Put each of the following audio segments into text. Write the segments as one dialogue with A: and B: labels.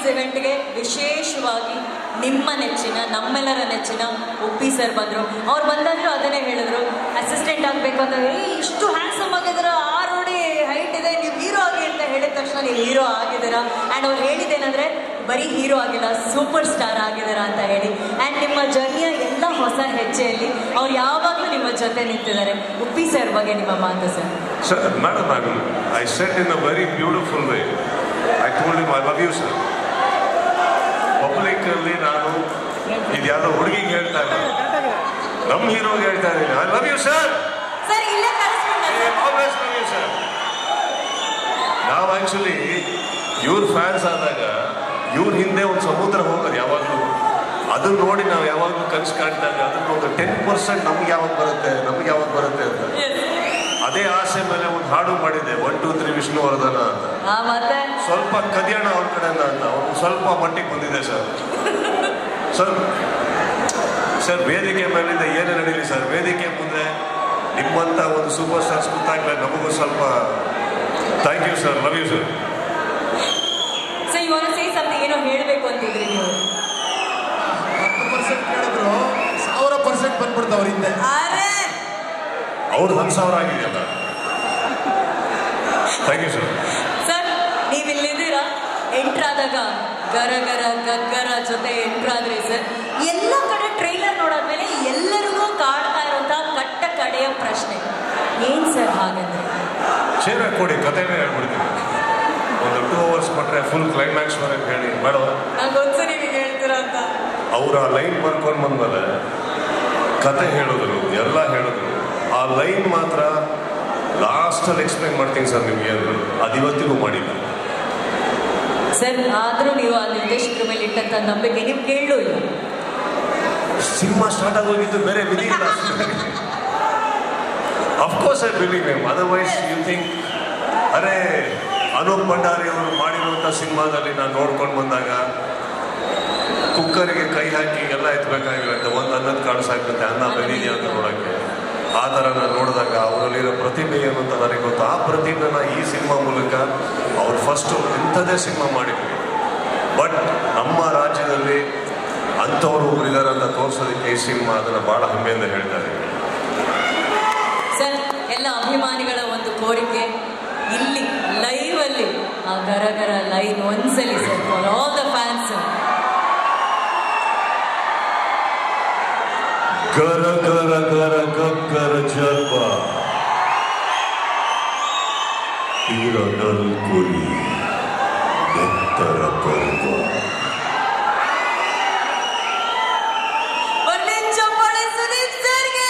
A: Release ಇವೆಂಟ್ಗೆ ವಿಶೇಷವಾಗಿ ನಿಮ್ಮ ನೆಚ್ಚಿನ ನಮ್ಮೆಲ್ಲರ ನೆಚ್ಚಿನ ಉಪ್ಪಿ ಸರ್ ಬಂದರು ಅವ್ರು ಬಂದಾಗಲೂ ಅದನ್ನೇ ಹೇಳಿದ್ರು ಅಸಿಸ್ಟೆಂಟ್ ಆಗಬೇಕು ಅಂತ ಏ ಇಷ್ಟು ಹ್ಯಾಂಡ್ಸಮ್ ಆಗಿದ್ದೀರ ಆರು ನೋಡಿ ಹೈಟ್ ಇದೆ ನೀವು ಹೀರೋ ಆಗಿ ಅಂತ ಹೇಳಿದ ತಕ್ಷಣ ನೀವು ಹೀರೋ ಆಗಿದ್ದೀರಾ ಆ್ಯಂಡ್ ಅವ್ರು ಹೇಳಿದ್ದೇನೆಂದರೆ ಬರೀ ಹೀರೋ ಆಗಿಲ್ಲ ಸೂಪರ್ ಸ್ಟಾರ್ ಆಗಿದ್ದೀರಾ ಅಂತ ಹೇಳಿ ಆ್ಯಂಡ್ ನಿಮ್ಮ ಜರ್ನಿಯ ಎಲ್ಲ ಹೊಸ ಹೆಜ್ಜೆಯಲ್ಲಿ ಅವ್ರು ಯಾವಾಗಲೂ ನಿಮ್ಮ ಜೊತೆ ನಿಂತಿದ್ದಾರೆ ಉಪ್ಪಿ ಸರ್ ಬಗ್ಗೆ ನಿಮ್ಮ ಮಾತು sir
B: Sir, madam, I, will, I said in a very beautiful way. I told him I love you, sir. Public ಅಲ್ಲಿ ನಾನು ಇದು ಯಾವ್ದೋ ಹುಡುಗಿಗೆ ಹೇಳ್ತಾ ಇಲ್ಲ ನಮ್ಮ ಹೀರೋಗೆ ಹೇಳ್ತಾ ಇದ್ದೀನಿ I love you sir
A: sir ಇಲ್ಲೇ ಕಳಿಸ್ಬಿಡ
B: ಆಲ್ವೇಸ್ ಲವ್ ಯು ಸರ್ ನಾವು ಆಕ್ಚುಲಿ ಇವ್ರ ಫ್ಯಾನ್ಸ್ ಆದಾಗ ಇವ್ರ ಹಿಂದೆ ಒಂದು ಸಮುದ್ರ ಹೋಗೋದು ಯಾವಾಗಲೂ ಅದನ್ನ ನೋಡಿ ನಾವು ಯಾವಾಗಲೂ ಕನಸು ಕಾಣ್ತಾಗ ಅದನ್ನ ಒಂದು ಟೆನ್ ಪರ್ಸೆಂಟ್ ನಮ್ಗೆ ಯಾವಾಗ ಬರುತ್ತೆ ನಮ್ಗೆ ಯಾವಾಗ ಬರುತ್ತೆ ಅಂತ ಅದೇ ಆಸೆ ಮೇಲೆ ಒಂದು ಹಾಡು ಮಾಡಿದ್ದೆ ಒನ್ ಟೂ ತ್ರೀ ವಿಷ್ಣುವರ್ಧನ ಅಂತ
A: ಆ ಮತ್ತೆ
B: ಸ್ವಲ್ಪ ಕದಿಯೋಣ ಅವ್ರ ಕಡೆಯಿಂದ ಅಂತ ಅವ್ನು ಸ್ವಲ್ಪ ಮಟ್ಟಿಗೆ ಬಂದಿದೆ ಸರ್ ಸರ್ ಸರ್ ವೇದಿಕೆ ಮೇಲಿಂದ ಏನೇ ನಡೀಲಿ ಸರ್ ವೇದಿಕೆ ಮುಂದೆ ನಿಮ್ಮಂತ ಒಂದು ಸೂಪರ್ ಸ್ಟಾರ್ಸ್ ಗೊತ್ತಾಗ್ಲೇ ನಮಗೂ ಸ್ವಲ್ಪ thank you sir love you sir
A: so ಇವಾಗ ಸೇ ಸಮಥಿಂಗ್ ಏನೋ ಹೇಳಬೇಕು ಅಂತಿದ್ರಿ ನೀವು
C: ಹತ್ತು ಪರ್ಸೆಂಟ್ ಕೇಳಿದ್ರು ಸಾವಿರ ಪರ್ಸೆಂಟ್ ಬಂದ್ಬಿಡ್ತು ಅವ್ರ ಹಿಂದೆ
A: ಅರೆ
B: ಅವ್ರದ್ದು ಹತ್ತು ಸಾವಿರ ಆಗಿದೆಯಲ್ಲ ಥ್ಯಾಂಕ್ ಯು ಸರ್
A: ಸರ್ ನೀವು ಇಲ್ಲಿದ್ದೀರಾ ಎಂಟ್ರ್ ಆದಾಗ ಗರ ಗರ ಗಗ್ಗರ ಜೊತೆ ಎಂಟ್ರ್ ಆದ್ರಿ ಸರ್ ಎಲ್ಲ ಕಡೆ ಟ್ರೈಲರ್ ನೋಡಾದ್ಮೇಲೆ ಎಲ್ಲರಿಗೂ ಕಾಡ್ತಾ ಇರುವಂತಹ ಕಟ್ಟ ಕಡೆಯ ಪ್ರಶ್ನೆ ಏನ್ ಸರ್ ಹಾಗಂದ್ರೆ
B: ಶೇರ್ ಕೊಡಿ ಕಥೆನೇ ಹೇಳ್ಬಿಡ್ತೀನಿ ಒಂದು ಟೂ ಅವರ್ಸ್ ಕೊಟ್ಟರೆ ಫುಲ್ ಕ್ಲೈಮ್ಯಾಕ್ಸ್ ವರೆಗೆ ಹೇಳಿ ಬೇಡವಾ
A: ನಂಗೆ ಒಂದ್ಸರಿ ನೀವು ಹೇಳ್ತೀರಾ ಅಂತ
B: ಅವರ ಲೈನ್ ಬರ್ಕೊಂಡು ಬಂದ್ಮೇಲೆ ಕತೆ ಹೇಳಿದ್ರು ಎಲ್ಲ ಹೇಳಿದ್ರು ಆ ಲೈನ್ ಮಾತ್ರ ಲಾಸ್ಟಲ್ಲಿ ಎಕ್ಸ್ಪ್ಲೈನ್ ಮಾಡ್ತೀನಿ ಸರ್ ನಿಮಗೆ ಅಂದರು ಅದು ಇವತ್ತಿಗೂ ಮಾಡಿಲ್ಲ
A: ಸರ್ ಆದ್ರೂ ನೀವು ಆ ನಿರ್ದೇಶಕರ ಮೇಲೆ ಇಟ್ಟಂತ ನಂಬಿಕೆ ನೀವು ಕೇಳಲೂ ಇಲ್ಲ
B: ಸಿನಿಮಾ ಸ್ಟಾರ್ಟ್ ಆಗೋಗಿದ್ದು ಬೇರೆ ವಿಧಿ ಇಲ್ಲ of course I believe him otherwise you think ಅರೆ ಅನೂಪ್ ಭಂಡಾರಿ ಅವರು ಮಾಡಿರುವಂಥ ಸಿನಿಮಾದಲ್ಲಿ ನಾನು ನೋಡ್ಕೊಂಡು ಬಂದಾಗ ಕುಕ್ಕರಿಗೆ ಕೈ ಹಾಕಿ ಎಲ್ಲ ಎತ್ತಬೇಕಾಗಿರುತ್ತೆ ಒಂದು ಅನ್ನದ ಕಾಳು ಸಾಕುತ್ತೆ ಅನ್ನ ಬೆಳೀಲಿ ಅಂತ ನೋಡೋಕ್ಕೆ ಆ ಥರ ನಾನು ನೋಡಿದಾಗ ಅವರಲ್ಲಿರೋ ಪ್ರತಿಭೆ ಏನು ಅಂತ ನನಗೆ ಗೊತ್ತು ಆ ಪ್ರತಿಭೆನ ಈ ಸಿನಿಮಾ ಮೂಲಕ ಅವ್ರು ಫಸ್ಟು ಇಂಥದ್ದೇ ಸಿನಿಮಾ ಮಾಡಿದ್ವಿ ಬಟ್ ನಮ್ಮ ರಾಜ್ಯದಲ್ಲಿ ಅಂಥವ್ರು ಒಬ್ರು ಇದ್ದಾರೆ ಅಂತ ತೋರಿಸೋದಕ್ಕೆ ಈ ಸಿನಿಮಾ ಅದನ್ನು ಭಾಳ ಹೆಮ್ಮೆಯಿಂದ ಹೇಳ್ತಾರೆ
A: ಸರ್ ಎಲ್ಲ ಅಭಿಮಾನಿಗಳ ಒಂದು ಕೋರಿಕೆ ಇಲ್ಲಿ ಲೈವ್ ಅಲ್ಲಿ ಆ ಗರ ಗರ ಲೈನ್ ಒಂದ್ಸಲಿ sir for all the fans
B: ಗರ ಗರ ಗರ ಗಗ್ಗರ ಜರ್ಬ ತೀರನಲ್ ಕುರಿ ಎತ್ತರ ಪರ್ವ
A: ಬರ್ಲಿ ಚಪ್ಪಾಳೆ ಸುದೀಪ್ ಸರ್ಗೆ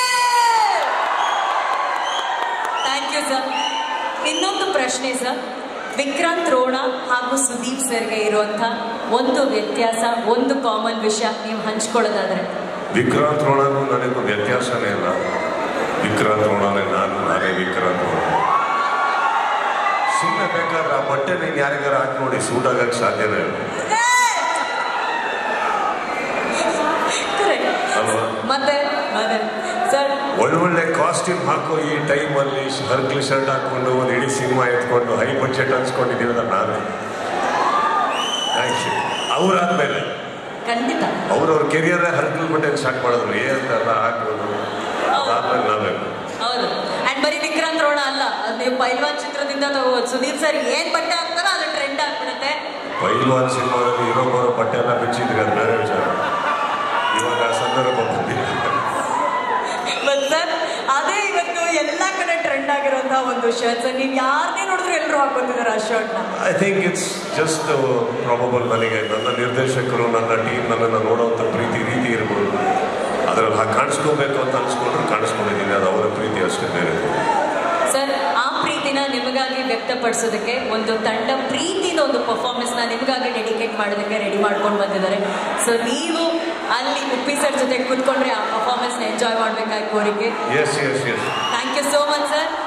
A: ಥ್ಯಾಂಕ್ ಯು ಸರ್ ಇನ್ನೊಂದು ಪ್ರಶ್ನೆ ಸರ್ ವಿಕ್ರಾಂತ್ ರೋಣ ಹಾಗೂ ಸುದೀಪ್ ಸರ್ಗೆ ಇರುವಂಥ ಒಂದು ವ್ಯತ್ಯಾಸ ಒಂದು ಕಾಮನ್ ವಿಷಯ ನೀವು ಹಂಚ್ಕೊಳ್ಳೋದಾದ್ರೆ
B: ವಿಕ್ರಾಂತ್ ರೋಣಗೂ ನನಗೂ ವ್ಯತ್ಯಾಸನೇ ಇಲ್ಲ ವಿಕ್ರಾಂತ್ ರೋಣನೇ ನಾನು ನಾನೇ ವಿಕ್ರಾಂತ್ ರೋಣ ಸುಮ್ಮನೆ ಬೇಕಾದ್ರೆ ಆ ಬಟ್ಟೆ ನೀನು ಯಾರಿಗಾರ ಹಾಕಿ ನೋಡಿ ಸೂಟ್ ಆಗಕ್ಕೆ ಸಾಧ್ಯನೇ ಇಲ್ಲ
A: ಕರೆಕ್ಟ್
B: ಅಲ್ವಾ
A: ಮತ್ತೆ ಮತ್ತೆ ಸರ್
B: ಒಳ್ಳೊಳ್ಳೆ ಕಾಸ್ಟ್ಯೂಮ್ ಹಾಕೋ ಈ ಟೈಮಲ್ಲಿ ಹರ್ಕ್ಲಿ ಶರ್ಟ್ ಹಾಕೊಂಡು ಒಂದು ಇಡೀ ಸಿನಿಮಾ ಎತ್ಕೊಂಡು ಹೈ ಬಡ್ಜೆಟ್ ಅನ್ಸ್ಕೊಂಡಿದ್ದೀವಲ್ಲ ನಾವೇ ಅವರಾದ್ಮೇಲೆ
A: ಖಂಡಿತ
B: ಅವ್ರವ್ರ ಕೆರಿಯರ್ ಹರ್ಕಲ್ ಬಟ್ಟೆ ಸ್ಟಾರ್ಟ್ ಮಾಡಿದ್ರು ಏ ಅಂತೆಲ್ಲ ಹಾಕೋದು ಅದಾದ್ಮೇಲೆ ನಾವೇ
A: ಹೌದು ಅಂಡ್ ಬರೀ ವಿಕ್ರಾಂತ್ ರೋಣ ಅಲ್ಲ ಅದ್ ನೀವು ಪೈಲ್ವಾನ್ ಚಿತ್ರದಿಂದ ತಗೋಬೋದು ಸುದೀಪ್ ಸರ್ ಏನ್ ಬಟ್ಟೆ ಹಾಕ್ತಾರೋ ಅದು ಟ್ರೆಂಡ್ ಆಗ್ಬಿಡುತ್ತೆ
B: ಪೈಲ್ವಾನ್ ಸಿನಿಮಾದಲ್ಲಿ ಇರೋ ಬರೋ ಬಟ್ಟೆ ಎಲ್ಲ ಬಿಚ್ಚಿದ್ರೆ ಅದು ಬೇರೆ ವಿಚಾರ ಇವಾಗ ಆ ಸಂದರ್ಭ ಬಂದಿಲ್ಲ
A: ಬಟ್ ಸರ್ ಅದೇ ಇವತ್ತು ಎಲ್ಲಾ ಕಡೆ ಟ್ರೆಂಡ್ ಆಗಿರುವಂತಹ ಒಂದು ಶರ್ಟ್ ಸರ್ ನೀವು ಯಾರನ್ನೇ ನೋಡಿದ್ರು ಎಲ್ಲರೂ ಹಾಕೋತಿದ್ದಾರೆ ಆ ಶರ್ಟ್ನ
B: I think it's just probable ನನಗೆ ನನ್ನ ನಿರ್ದೇಶಕರು ನನ್ನ ಟೀಮ್ ನನ್ನನ್ನು ನೋಡುವಂಥ ಪ್ರೀತಿ ರೀತಿ ಇರ್ಬೋದು ಅದರಲ್ಲಿ ಹಾಗೆ ಕಾಣಿಸ್ಕೋಬೇಕು ಅಂತ ಅನ್ಸ್ಕೊಂಡ್ರು ಕಾಣಿಸ್ಕೊಂಡಿದ್ದೀನಿ ಅದು ಅವರ ಪ್ರೀತಿ ಅಷ್ಟೇ ಬೇರೆ
A: ಸರ್ ಆ ಪ್ರೀತಿನ ನಿಮಗಾಗಿ ವ್ಯಕ್ತಪಡಿಸೋದಕ್ಕೆ ಒಂದು ತಂಡ ಪ್ರೀತಿದ ಒಂದು ಪರ್ಫಾರ್ಮೆನ್ಸ್ ನ ನಿಮಗಾಗಿ ಡೆಡಿಕೇಟ್ ಮಾಡೋದಕ್ಕೆ ರೆಡಿ ಮಾಡ್ಕೊಂಡು ಬಂದಿದ್ದಾರೆ ಸೊ ನೀವು ಅಲ್ಲಿ ಉಪ್ಪಿ ಸರ್ ಜೊತೆ ಕೂತ್ಕೊಂಡ್ರೆ ಆ ಪರ್ಫಾರ್ಮೆನ್ಸ್ ನ ಎಂಜಾಯ್ ಮಾಡ್ಬೇಕಾಗಿ ಕೋರಿಕೆ
B: yes yes yes
A: thank you so much sir